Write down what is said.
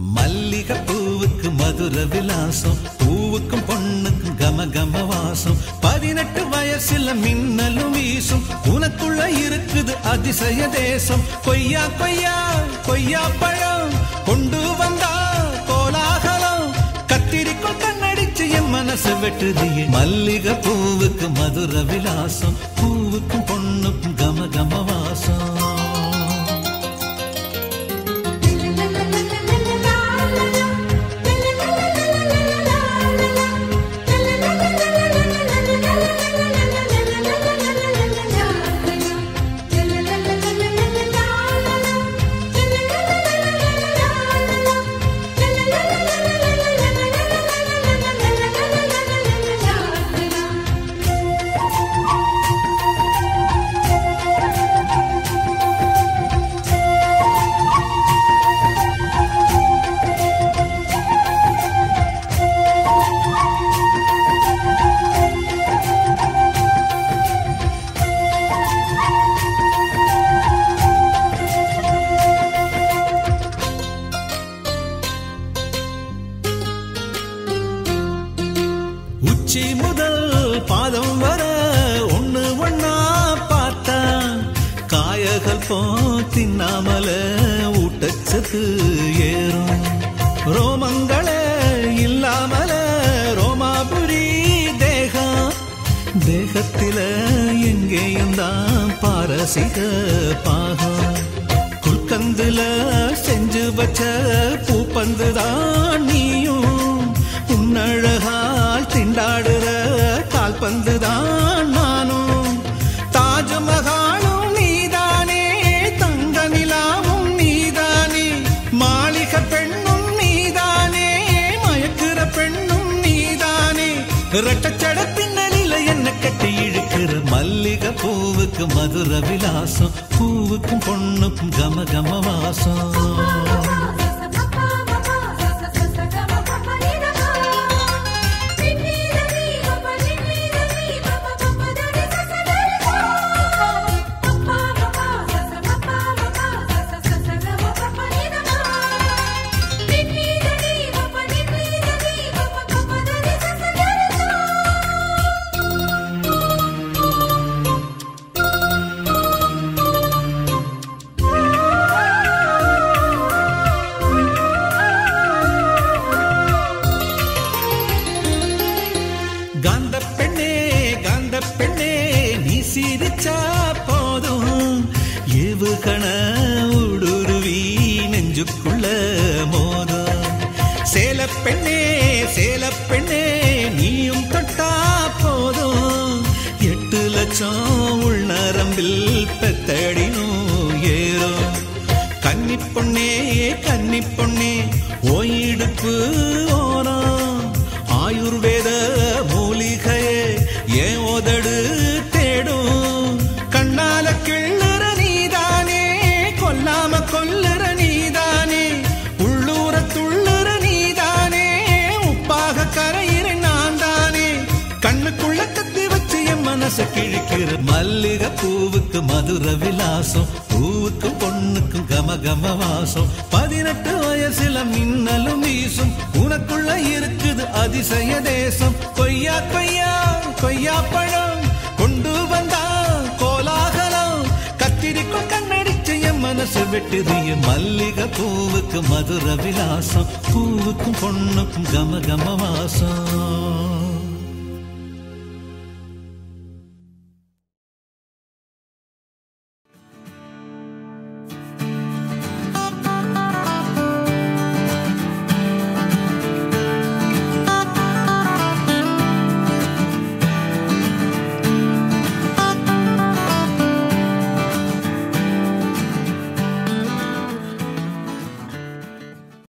மல்லிகை பூவுக்கு மதுர விலாசம் பூவுக்கும் பொண்ணுக்கும் கம கம வாசம் பதினெட்டு வயசுல மின்னலும் வீசும் உனக்குள்ள இருக்குது அதிசய தேசம் கொய்யா கொய்யா கொய்யா பழம் கொண்டு வந்தா கோலாகலம் கத்திரிக்கோள் கண்ணடிச்சு என் மனசு வெட்டுதியே மல்லிகை பூவுக்கு மதுர விலாசம் பூவுக்கும் பொண்ணுக்கும் கம கம வாசம் உச்சி முதல் பாதம் வர ஒண்ணு ஒண்ணா பார்த்தா காயகள் போ தின்னாமல ஊட்டச்சத்து ஏறும் ரோமங்களே இல்லாமல ரோமாபுரி தேகம் தேகத்தில எங்கேயும் தான் பாரசீக பாகம் குல்கந்துல செஞ்சு வச்ச பூப்பந்து தான் நீயும் உன்னழகால் திண்டாடுற கால்பந்து தான் நானும் தாஜ்மஹாலும் நீதானே தங்க நிலாவும் நீதானே மாளிகை பெண்ணும் நீதானே மயக்குற பெண்ணும் நீதானே ரெட்டச்சட பின்னணியில என்ன கட்டி இழுக்கிற மல்லிகை பூவுக்கு மதுர விலாசம் பூவுக்கும் பொண்ணுக்கும் கம கம வாசம் காந்த பெண்ணே காந்த பெண்ணே நீ சிரிச்சா போதும் ஏவுகண ஊடுருவி நெஞ்சுக்குள்ள மோதும் சேல பெண்ணே சேல பெண்ணே நீயும் தொட்டா போதும் எட்டு லட்சம் உள்நரம்பில் பெத்தடினும் ஏறும் கன்னி பொண்ணே கன்னி பொண்ணே ஓயிடுப்பு ஓரம் ஆயுர்வேத மூலிகையே ஏன் உதடு தேடும் கண்ணால கிள்ளுற நீதானே கொல்லாம கொல்லுற நீதானே உள்ளூர துள்ளுற நீதானே உப்பாக கரையிற நான் தானே கண்ணுக்குள்ள கத்தி வச்சு என் மனச கிழிக்கிற மல்லிகை பூவுக்கு மதுர விலாசம் பூவுக்கும் பொண்ணுக்கும் கம கம வாசம் பதினெட்டு வயசுல மின்னலும் வீசும் உனக்குள்ள இருக்குது அதிசய தேசம் கொய்யா கொய்யா கொய்யா பழம் கொண்டு வந்தா கோலாகலம் கத்திரிக்கோள் கண்ணடிச்சு என் மனசு வெட்டுதிய மல்லிகை பூவுக்கு மதுர விலாசம் பூவுக்கும் பொண்ணுக்கும் கம கம வாசம்